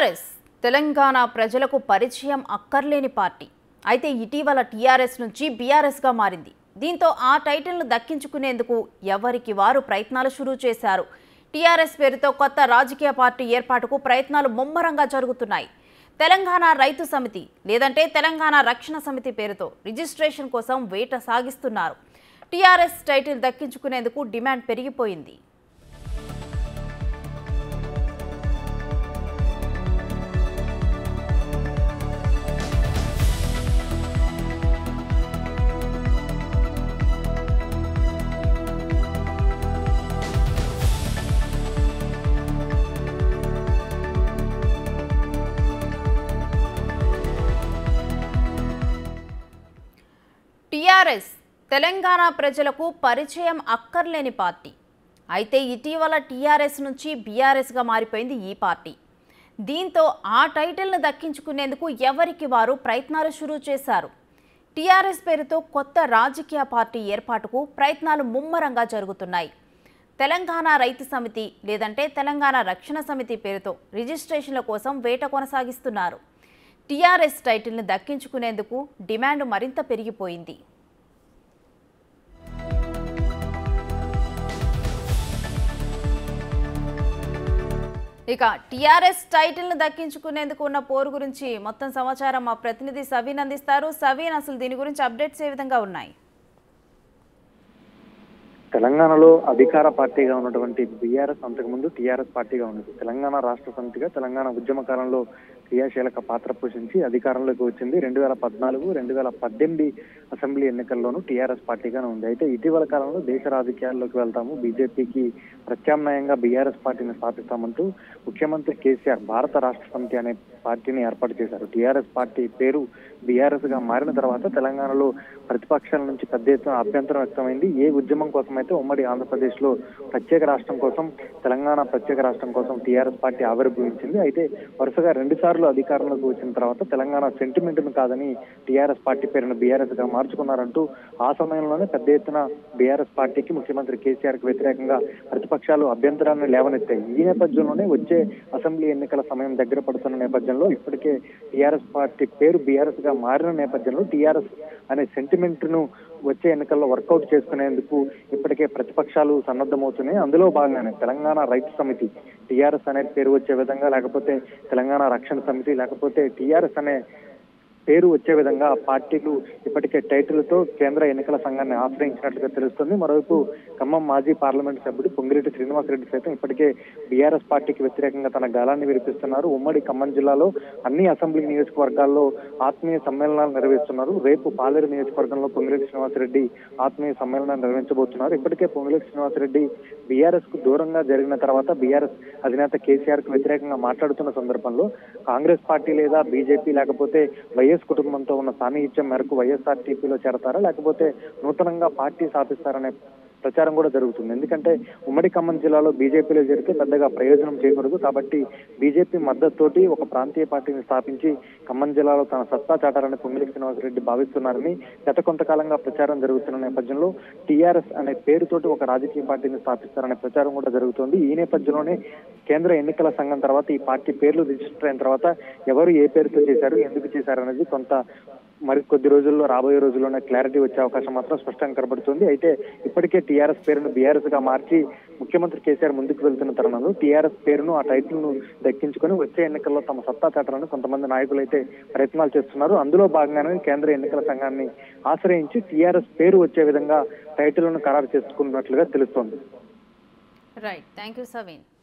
TRS Telangana ప్రజలకు పరిచయం అక్కర్లేని పార్టీ అయితే ఇటీవల టీఆర్ఎస్ నుంచి బీఆర్ఎస్గా మారింది దీంతో ఆ టైటిల్ను దక్కించుకునేందుకు ఎవరికి వారు ప్రయత్నాలు షురూ చేశారు టీఆర్ఎస్ పేరుతో కొత్త రాజకీయ పార్టీ ఏర్పాటుకు ప్రయత్నాలు ముమ్మరంగా జరుగుతున్నాయి తెలంగాణ రైతు సమితి లేదంటే తెలంగాణ రక్షణ సమితి పేరుతో రిజిస్ట్రేషన్ కోసం వేట సాగిస్తున్నారు టీఆర్ఎస్ టైటిల్ దక్కించుకునేందుకు డిమాండ్ పెరిగిపోయింది టీఆర్ఎస్ తెలంగాణ ప్రజలకు పరిచయం అక్కర్లేని పార్టీ అయితే ఇటీవల టీఆర్ఎస్ నుంచి బీఆర్ఎస్గా మారిపోయింది ఈ పార్టీ దీంతో ఆ టైటిల్ను దక్కించుకునేందుకు ఎవరికి వారు ప్రయత్నాలు షురూ చేశారు టీఆర్ఎస్ పేరుతో కొత్త రాజకీయ పార్టీ ఏర్పాటుకు ప్రయత్నాలు ముమ్మరంగా జరుగుతున్నాయి తెలంగాణ రైతు సమితి లేదంటే తెలంగాణ రక్షణ సమితి పేరుతో రిజిస్ట్రేషన్ల కోసం వేట కొనసాగిస్తున్నారు టీఆర్ఎస్ టైటిల్ని దక్కించుకునేందుకు డిమాండ్ మరింత పెరిగిపోయింది ఇక టీఆర్ఎస్ టైటిల్ను దక్కించుకునేందుకు ఉన్న పోరు గురించి మొత్తం సమాచారం మా ప్రతినిధి సవీన్ అందిస్తారు సవీన్ అసలు దీని గురించి అప్డేట్స్ ఏ విధంగా ఉన్నాయి తెలంగాణలో అధికార పార్టీగా ఉన్నటువంటి బీఆర్ఎస్ అంతకుముందు టీఆర్ఎస్ పార్టీగా ఉన్నది తెలంగాణ రాష్ట్ర సమితిగా తెలంగాణ ఉద్యమ కాలంలో క్రియాశీలక పాత్ర పోషించి అధికారంలోకి వచ్చింది రెండు వేల పద్నాలుగు రెండు వేల పద్దెనిమిది అసెంబ్లీ ఎన్నికల్లోనూ టీఆర్ఎస్ పార్టీగానే ఉంది అయితే ఇటీవల కాలంలో దేశ రాజకీయాల్లోకి వెళ్తాము బీజేపీకి ప్రత్యామ్నాయంగా బీఆర్ఎస్ పార్టీని స్థాపిస్తామంటూ ముఖ్యమంత్రి కేసీఆర్ భారత రాష్ట్ర సమితి అనే పార్టీని ఏర్పాటు చేశారు టీఆర్ఎస్ పార్టీ పేరు బీఆర్ఎస్ గా మారిన తర్వాత తెలంగాణలో ప్రతిపక్షాల నుంచి పెద్ద ఎత్తున అభ్యంతరం వ్యక్తమైంది ఏ ఉద్యమం కోసం అయితే ఉమ్మడి ఆంధ్రప్రదేశ్ లో ప్రత్యేక రాష్ట్రం కోసం తెలంగాణ ప్రత్యేక రాష్ట్రం కోసం టీఆర్ఎస్ పార్టీ ఆవిర్భవించింది అయితే వరుసగా రెండు సార్లు అధికారంలోకి వచ్చిన తర్వాత తెలంగాణ సెంటిమెంట్ ను కాదని టీఆర్ఎస్ పార్టీ పేరును బీఆర్ఎస్ గా మార్చుకున్నారంటూ ఆ సమయంలోనే పెద్ద ఎత్తున బీఆర్ఎస్ పార్టీకి ముఖ్యమంత్రి కేసీఆర్ కు వ్యతిరేకంగా ప్రతిపక్షాలు అభ్యంతరాన్ని లేవనెత్తాయి ఈ నేపథ్యంలోనే వచ్చే అసెంబ్లీ ఎన్నికల సమయం దగ్గర పడుతున్న నేపథ్యంలో ఇప్పటికే టీఆర్ఎస్ పార్టీ పేరు బీఆర్ఎస్ గా మారిన నేపథ్యంలో టీఆర్ఎస్ అనే సెంటిమెంట్ ను వచ్చే ఎన్నికల్లో వర్కౌట్ చేసుకునేందుకు ఇప్పటికే ప్రతిపక్షాలు సన్నద్ధమవుతున్నాయి అందులో భాగంగానే తెలంగాణ రైతు సమితి టీఆర్ఎస్ అనే పేరు వచ్చే విధంగా లేకపోతే తెలంగాణ రక్షణ సమితి లేకపోతే టీఆర్ఎస్ అనే పేరు వచ్చే విధంగా పార్టీలు ఇప్పటికే టైటిల్తో కేంద్ర ఎన్నికల సంఘాన్ని ఆశ్రయించినట్లుగా తెలుస్తుంది మరోవైపు ఖమ్మం మాజీ పార్లమెంట్ సభ్యుడు పొంగిరెడ్డి శ్రీనివాసరెడ్డి సైతం ఇప్పటికే బీఆర్ఎస్ పార్టీకి వ్యతిరేకంగా తన గాలాన్ని వినిపిస్తున్నారు ఉమ్మడి ఖమ్మం జిల్లాలో అన్ని అసెంబ్లీ నియోజకవర్గాల్లో ఆత్మీయ సమ్మేళనాలు నిర్వహిస్తున్నారు రేపు పాలేరు నియోజకవర్గంలో పొంగిరెడ్డి శ్రీనివాసరెడ్డి ఆత్మీయ సమ్మేళనాన్ని నిర్వహించబోతున్నారు ఇప్పటికే పొంగిరెడ్డి శ్రీనివాసరెడ్డి బీఆర్ఎస్ కు దూరంగా జరిగిన తర్వాత బీఆర్ఎస్ అధినేత కేసీఆర్ కు వ్యతిరేకంగా మాట్లాడుతున్న సందర్భంలో కాంగ్రెస్ పార్టీ లేదా బీజేపీ లేకపోతే వైఎస్ కుటుంబంతో ఉన్న సాన్నిహిత్యం మేరకు వైఎస్ఆర్టీపీలో చేరతారా లేకపోతే నూతనంగా పార్టీ స్థాపిస్తారనే ప్రచారం కూడా జరుగుతుంది ఎందుకంటే ఉమ్మడి ఖమ్మం జిల్లాలో బీజేపీలో చేరితే పెద్దగా ప్రయోజనం చేయకూడదు కాబట్టి బీజేపీ మద్దతుతోటి ఒక ప్రాంతీయ పార్టీని స్థాపించి ఖమ్మం జిల్లాలో తన సత్తా చాటారని పొంగిలి శ్రీనివాసరెడ్డి భావిస్తున్నారని గత కొంతకాలంగా ప్రచారం జరుగుతున్న నేపథ్యంలో టీఆర్ఎస్ అనే పేరుతోటి ఒక రాజకీయ పార్టీని స్థాపిస్తారనే ప్రచారం కూడా జరుగుతోంది ఈ నేపథ్యంలోనే కేంద్ర ఎన్నికల సంఘం తర్వాత ఈ పార్టీ పేర్లు రిజిస్టర్ అయిన తర్వాత ఎవరు ఏ పేరుతో చేశారు ఎందుకు చేశారు అనేది కొంత మరి కొద్ది రోజుల్లో రాబోయే రోజుల్లోనే క్లారిటీ వచ్చే అవకాశం మాత్రం స్పష్టంగా కనబడుతుంది అయితే ఇప్పటికే టీఆర్ఎస్ పేరును బీఆర్ఎస్ గా మార్చి ముఖ్యమంత్రి కేసీఆర్ ముందుకు వెళ్తున్న తరుణంలో టీఆర్ఎస్ పేరును ఆ టైటిల్ ను దక్కించుకొని వచ్చే ఎన్నికల్లో తమ సత్తా చాటాలని కొంతమంది నాయకులు అయితే ప్రయత్నాలు చేస్తున్నారు అందులో భాగంగానే కేంద్ర ఎన్నికల సంఘాన్ని ఆశ్రయించి టీఆర్ఎస్ పేరు వచ్చే విధంగా టైటిల్ను ఖరారు చేసుకున్నట్లుగా తెలుస్తోంది రైట్ థ్యాంక్ యూ సవీన్